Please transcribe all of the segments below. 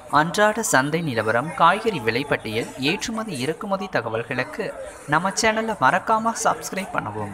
அன்றாட சந்தை நிலவரம் காய்கறி விலை பட்டியல் ஏற்றுமதி இறக்குமதி தகவல்களுக்கு நம்ம சேனலை மறக்காம சப்ஸ்கிரைப் பண்ணவும்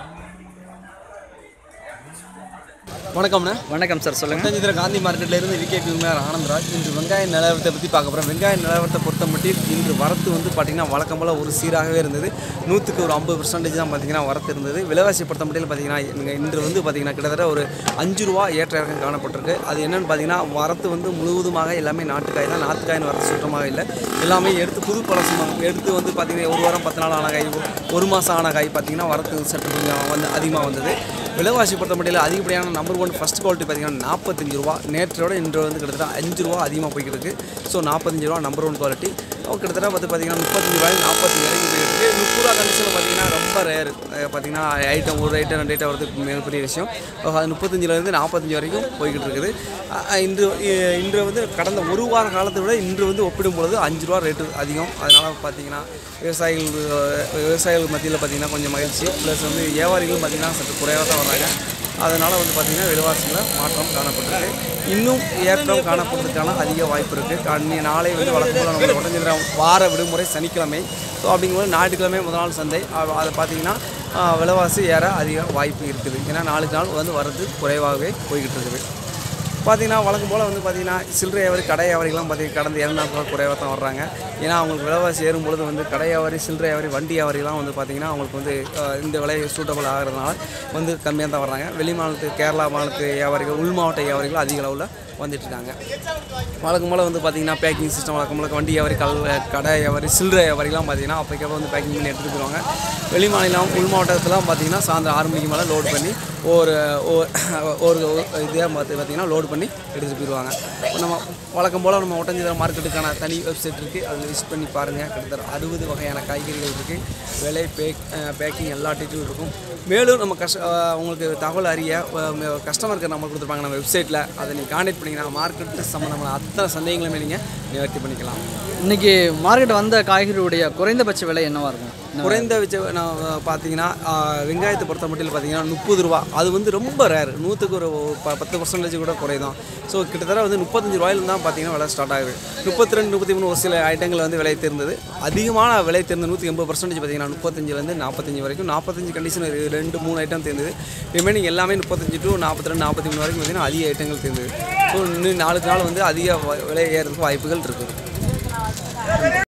வணக்கம்ண்ணே வணக்கம் சார் சொல்லுங்கள் ஒட்டஞ்சித்திர காந்தி மார்க்கெட்ல இருந்து விகே குமார் ஆனந்தராஜ் இன்று வெங்காய நிலவரத்தை பற்றி பார்க்க போகிறோம் வெங்காய நிலவரத்தை பொறுத்த மட்டும் இன்று வரத்து வந்து பார்த்திங்கன்னா வழக்கம் போல் ஒரு சீராகவே இருந்தது நூற்றுக்கு ஒரு ஐம்பது பர்சன்டேஜ் தான் பார்த்திங்கன்னா வரத்து இருந்தது விலைவாசி பொறுத்த மட்டும் பார்த்தீங்கன்னா இங்க இன்று வந்து பார்த்திங்கன்னா கிட்டத்தட்ட ஒரு அஞ்சு ரூபா ஏற்ற இறக்கம் காணப்பட்டிருக்கு அது என்னென்னு பார்த்தீங்கன்னா வரத்து வந்து முழுவதுமாக எல்லாமே நாட்டுக்காய் தான் நாட்டுக்காயின் வரத்து சுத்தமாக இல்லை எல்லாமே எடுத்து புது பழசு எடுத்து வந்து பார்த்திங்கன்னா ஒரு வாரம் பத்து நாள் ஆன காய் ஒரு மாதம் ஆன காய் பார்த்திங்கன்னா வரத்து சற்று கொஞ்சம் வந்து அதிகமாக வந்தது விலைவாசி பொறுத்த மட்டும் அதிகப்படியான நம்பர் ஒன் ஃபஸ்ட் குவாலிட்டி பார்த்தீங்கன்னா நாற்பத்தஞ்சு ரூபா நேற்றோட இன்று வந்து கிட்டத்தட்ட அஞ்சு ரூபா அதிகமாக போய்கிட்டு இருக்கு ஸோ நாற்பத்தஞ்சு ரூபா நம்பர் ஒன் குவாலிட்டி கிட்டத்தட்ட பார்த்து பார்த்தீங்கன்னா முப்பத்தஞ்சு ரூபாய் நாற்பத்தஞ்சு வரைக்கும் போயிட்டு இருக்கு முப்பது ரூபா கண்டிஷனில் பார்த்தீங்கன்னா ரொம்ப ரேர் பார்த்தீங்கன்னா ஐட்டம் ஒரு ஐட்டம் ரெண்டு ஐட்டம் வரது மிகப்பெரிய விஷயம் அது முப்பத்தஞ்சிலேருந்து நாற்பத்தஞ்சு வரைக்கும் போய்கிட்டு இருக்குது அஹ் இன்று இ- இன்று வந்து கடந்த ஒரு வார காலத்தை விட இன்று வந்து ஒப்பிடும் பொழுது அஞ்சு ரூபா ரேட்டு அதிகம் அதனால் பார்த்தீங்கன்னா விவசாயிகள் அஹ் விவசாயிகள் மத்தியில் பார்த்தீங்கன்னா கொஞ்சம் மகிழ்ச்சி ப்ளஸ் வந்து வியாபாரிகளும் பார்த்தீங்கன்னா சற்று குறைவாக தான் வர்றாங்க அதனால் வந்து பார்த்திங்கன்னா விலைவாசியில் மாற்றம் காணப்பட்டிருக்கு இன்னும் ஏற்றம் காணப்படுறதுக்கான அதிக வாய்ப்பு இருக்குது கண்ணி நாளை வந்து வழக்கம் போல் நம்ம உடஞ்சிக்கிற வார விடுமுறை சனிக்கிழமை ஸோ அப்படிங்கும்போது ஞாயிற்றுக்கிழமை முதல் நாள் சந்தை அ- அதை பார்த்திங்கன்னா ஆ, விலைவாசி ஏற அதிக வாய்ப்பு இருக்குது ஏன்னா நாளுக்கு நாள் வந்து வரது குறைவாகவே போய்கிட்டு இருக்குது பார்த்தீங்கன்னா வழக்கம் போல் வந்து பார்த்தீங்கன்னா சில்லறை வியாபாரி கடை வியாபாரிகள்லாம் பார்த்தீங்கன்னா கடந்த இரண்டு நாட்கள் குறைவாக தான் வர்றாங்க ஏன்னா அவங்களுக்கு விலைவாசி ஏறும் பொழுது வந்து கடை வியாபாரி சில்லறை வியாபாரி வண்டி வியாபாரிலாம் வந்து பார்த்தீங்கன்னா அவங்களுக்கு வந்து அஹ், இந்த விலை சூட்டபிள் ஆகிறதுனால வந்து கம்மியாக தான் வர்றாங்க வெளி மாநிலத்து கேரளா மாநிலத்து வியாபாரிகள் உள் மாவட்ட வியாபாரிகள் அதிக அளவில் வந்துட்டு இருக்காங்க வழக்கம் போல் வந்து பார்த்தீங்கன்னா பேக்கிங் சிஸ்டம் வழக்கம் போல் வண்டி வியாபாரி கல் கடை வியாபாரி சில்லறை வியாபாரிலாம் பார்த்தீங்கன்னா அப்போக்கப்போ வந்து பேக்கிங் பண்ணி எடுத்துகிட்டு போயிடுவாங்க வெளி மாநிலம் உள் மாவட்டத்துலாம் பார்த்தீங்கன்னா சாயந்தரம் ஆறு மணிக்கு மேலே லோட் பண்ணி ஒரு ஒரு ஒரு இதாக பார்த்து பார்த்தீங்கன்னா லோட் பண்ணி எடுத்துகிட்டு போயிடுவாங்க நம்ம வழக்கம் போல் நம்ம ஒட்டஞ்சிதர மார்க்கெட்டுக்கான தனி வெப்சைட் இருக்குது அதில் விசிட் பண்ணி பாருங்கள் கிட்டத்தட்ட அறுபது வகையான காய்கறிகள் இருக்குது விலை பேக் பேக்கிங் எல்லா டீட்டெயிலும் இருக்கும் மேலும் நம்ம கஷ்ட அஹ் உங்களுக்கு தகவல் அறிய கஸ்டமருக்கு நம்ம கொடுத்துருப்பாங்க நம்ம வெப்சைட்டில் அதை நீங்கள் கான்டாக்ட் பண்ணிங்கன்னா மார்க்கெட்டு சம்மந்தமான அத்தனை சந்தேகங்களுமே நீங்கள் நிவர்த்தி பண்ணிக்கலாம் இன்னைக்கு மார்க்கெட் வந்த காய்கறியுடைய குறைந்தபட்ச விலை என்னவா இருக்கும் என்ன குறைந்த வச்ச நான் பார்த்தீங்கன்னா ஆஹ், வெங்காயத்தை பொறுத்த மட்டும் பார்த்தீங்கன்னா முப்பது ரூபா அது வந்து ரொம்ப ரேர் நூற்றுக்கு ஒரு ப- பத்து பர்சன்டேஜ் கூட குறைதான் ஸோ கிட்டத்தட்ட வந்து முப்பத்தஞ்சு ரூபாயில தான் பார்த்தீங்கன்னா விலை ஸ்டார்ட் ஆகுது முப்பத்தி ரெண்டு முப்பத்தி மூணு ஒரு சில ஐட்டங்கள் வந்து விலை தேர்ந்தது அதிகமான விலை தேர்ந்த நூற்றி எண்பது பர்சன்டேஜ் பார்த்தீங்கன்னா முப்பத்தஞ்சுலேருந்து நாற்பத்தஞ்சு வரைக்கும் நாற்பத்தஞ்சு கண்டிஷன் ரெண்டு மூணு ஐட்டம் தேர்ந்தது ரிமைனிங் எல்லாமே முப்பத்தஞ்சு டு நாற்பத்தி ரெண்டு நாற்பத்தி மூணு வரைக்கும் பார்த்தீங்கன்னா அதிக ஐட்டங்கள் தேர்ந்தது ஸோ இன்னும் நாளுக்கு நாள் வந்து அதிக வ- விலை ஏறதுக்கு வாய்ப்புகள் இருக்குது